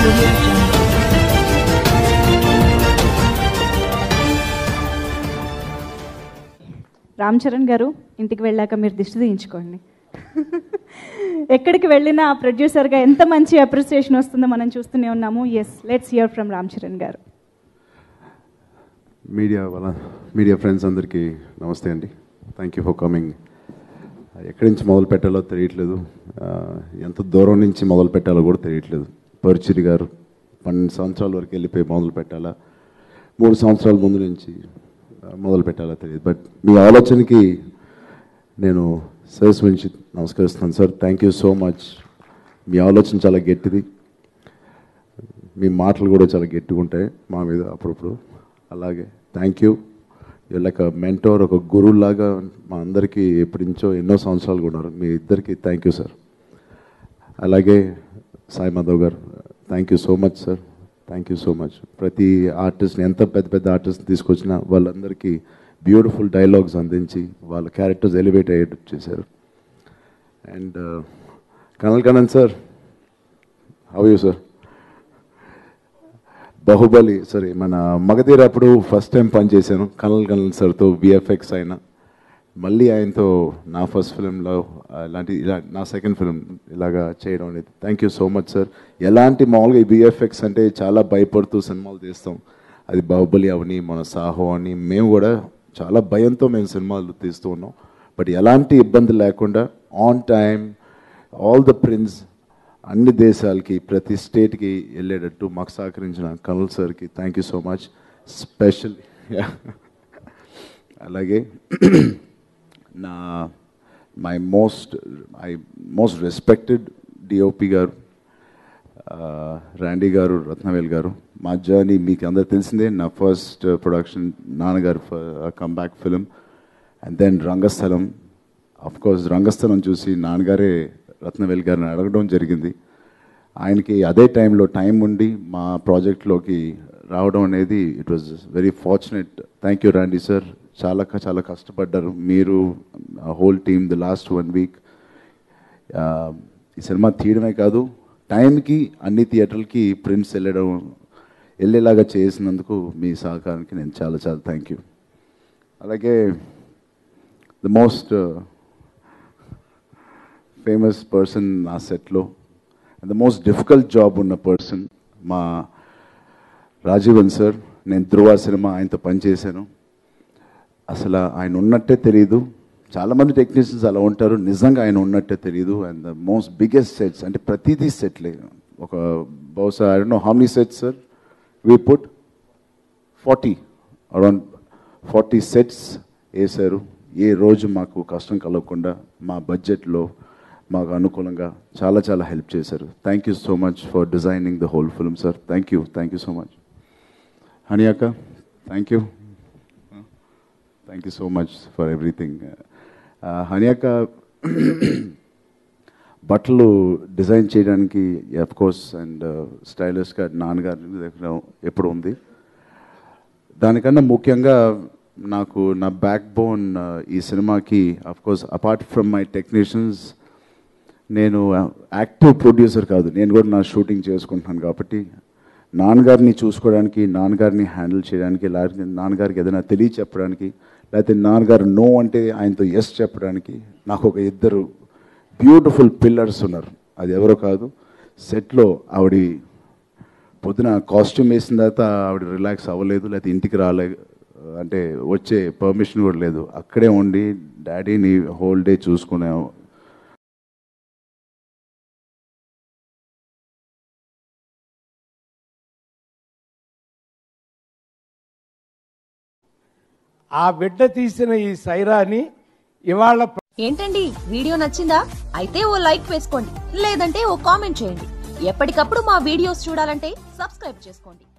audio jungle. Ram Charan గారు ఇంటికి వెళ్ళాక మీరు దిష్టి తీయించుకోండి ఎక్కడికి వెళ్ళినా ఆ ప్రొడ్యూసర్గా ఎంత మంచి అప్రిసియేషన్ వస్తుందో మనం చూస్తూనే ఉన్నాము yes let's hear from Ram Charan garu media వాళ్ళ మీడియా ఫ్రెండ్స్ అందరికీ నమస్తే అండి థ్యాంక్ యూ ఫర్ కమింగ్ ఎక్కడి నుంచి మొదలు పెట్టాలో తెలియట్లేదు ఆ, ఎంత దూరం నుంచి మొదలు పెట్టాలో కూడా తెలియట్లేదు పరుచిరి గారు పన్నెండు సంవత్సరాల వరకు వెళ్ళిపోయి మొదలు పెట్టాలా మూడు సంవత్సరాల ముందు నుంచి ఆ, మొదలు పెట్టాలా తెలియదు బట్ మీ ఆలోచనకి నేను సర్స్ నుంచి నమస్కరిస్తున్నాను sir thank you so much మీ ఆలోచన చాలా గట్టిది మీ మాటలు కూడా చాలా గట్టిగా ఉంటాయి మా మీద అప్పుడప్పుడు అలాగే థ్యాంక్ యూ లైక్ మెంటోర్ ఒక గురువులాగా మా అందరికీ ఎప్పటి నుంచో ఎన్నో సంవత్సరాలు ఉన్నారు మీ ఇద్దరికి థ్యాంక్ యూ సార్ అలాగే Sai Madhav garu thank you so much sir thank you so much ప్రతి ఆర్టిస్ట్ని ఎంత పెద్ద పెద్ద ఆర్టిస్ట్ తీసుకొచ్చినా వాళ్ళందరికీ బ్యూటిఫుల్ డైలాగ్స్ అందించి వాళ్ళ క్యారెక్టర్స్ ఎలివేట్ అయ్యేట్టు చేశారు and Kanal Kannan sir how you sir Baahubali sorry మన మగధీర అప్పుడు ఫస్ట్ టైం పనిచేశాను కనల్ కనల్ సార్తో విఎఫ్ఎక్స్ అయినా మళ్ళీ ఆయనతో నా ఫస్ట్ ఫిలింలో ఇలాంటి ఇలా నా సెకండ్ ఫిలిం ఇలాగా చేయడం అనేది thank you so much sir ఎలాంటి మామూలుగా ఈ విఎఫ్ఎక్స్ అంటే చాలా భయపడుతూ సినిమాలు తీస్తాం అది బాహుబలి అవని మన సాహో అని మేము కూడా చాలా భయంతో మేము సినిమాలు తీస్తూ ఉన్నాం బట్ ఎలాంటి ఇబ్బంది లేకుండా on time all the prints అన్ని దేశాలకి ప్రతి స్టేట్కి వెళ్ళేటట్టు మాకు సహకరించిన కనల్ సార్కి thank you so much special అలాగే నా my most I most respected DOP garu Randy garu Rathnavel garu మా జర్నీ మీకు అందరు తెలిసిందే నా ఫస్ట్ ప్రొడక్షన్ నాన్నగారు comeback film and then Rangasthalam of course Rangasthalam చూసి నాన్నగారే రత్నవేల్ గారిని అడగడం జరిగింది ఆయనకి అదే టైంలో టైం ఉండి మా ప్రాజెక్ట్లోకి రావడం అనేది it was very fortunate thank you Randy sir చాలా క- చాలా కష్టపడ్డారు మీరు whole team the last one week ఈ సినిమా తీయడమే కాదు టైంకి అన్ని థియేటర్లకి ప్రింట్స్ వెళ్ళడం వెళ్ళేలాగా చేసినందుకు మీ సహకారానికి నేను చాలా చాలా థ్యాంక్ యూ అలాగే ద మోస్ట్ ఫేమస్ పర్సన్ నా సెట్లో ద మోస్ట్ డిఫికల్ట్ జాబ్ ఉన్న పర్సన్ మా రాజీవన్ సార్ నేను ధృవ సినిమా ఆయనతో పనిచేశాను అసలు ఆయన ఉన్నట్టే తెలియదు చాలామంది టెక్నీషియన్స్ అలా ఉంటారు నిజంగా ఆయన ఉన్నట్టే తెలియదు and the most biggest sets అంటే ప్రతిదీ సెట్లే ఒక బహుశా I don't know how many sets sir we put forty around forty sets వేశారు ఏ రోజు మాకు కష్టం కలగకుండా మా బడ్జెట్లో మాకు అనుకూలంగా చాలా చాలా హెల్ప్ చేశారు thank you so much for designing the whole film sir thank you thank you so much హనియాక thank you thank you so much for everything హనియాక బట్టలు డిజైన్ చేయడానికి అఫ్ కోర్స్ అండ్ స్టైలిష్గా నాన్నగారి దగ్గర ఎప్పుడు ఉంది దానికన్నా ముఖ్యంగా నాకు నా బ్యాక్ బోన్ ఈ సినిమాకి of course apart from my technicians నేను యాక్టివ్ ప్రొడ్యూసర్ కాదు నేను కూడా నా షూటింగ్ చేసుకుంటున్నాను కాబట్టి నాన్నగారిని చూసుకోవడానికి నాన్నగారిని హ్యాండిల్ చేయడానికి లేకపోతే నాన్నగారికి ఏదైనా తెలియ చెప్పడానికి లేకపోతే నాన్నగారు నో అంటే ఆయనతో ఎస్ చెప్పడానికి నాకు ఒక ఇద్దరు బ్యూటిఫుల్ పిల్లర్స్ ఉన్నారు అది ఎవరో కాదు సెట్లో ఆవిడ పొద్దున కాస్ట్యూమ్ వేసిన తర్వాత ఆవిడ రిలాక్స్ అవ్వలేదు లేకపోతే ఇంటికి రాలే అంటే వచ్చే పర్మిషన్ కూడా లేదు అక్కడే ఉండి డాడీని హోల్ డే చూసుకునే ఆ బిడ్డ తీసిన ఈ సైరాని ఇవాళ ఏంటండి వీడియో నచ్చిందా అయితే ఓ లైక్ వేసుకోండి లేదంటే ఓ కామెంట్ చేయండి ఎప్పటికప్పుడు మా వీడియోస్ చూడాలంటే సబ్స్క్రైబ్ చేసుకోండి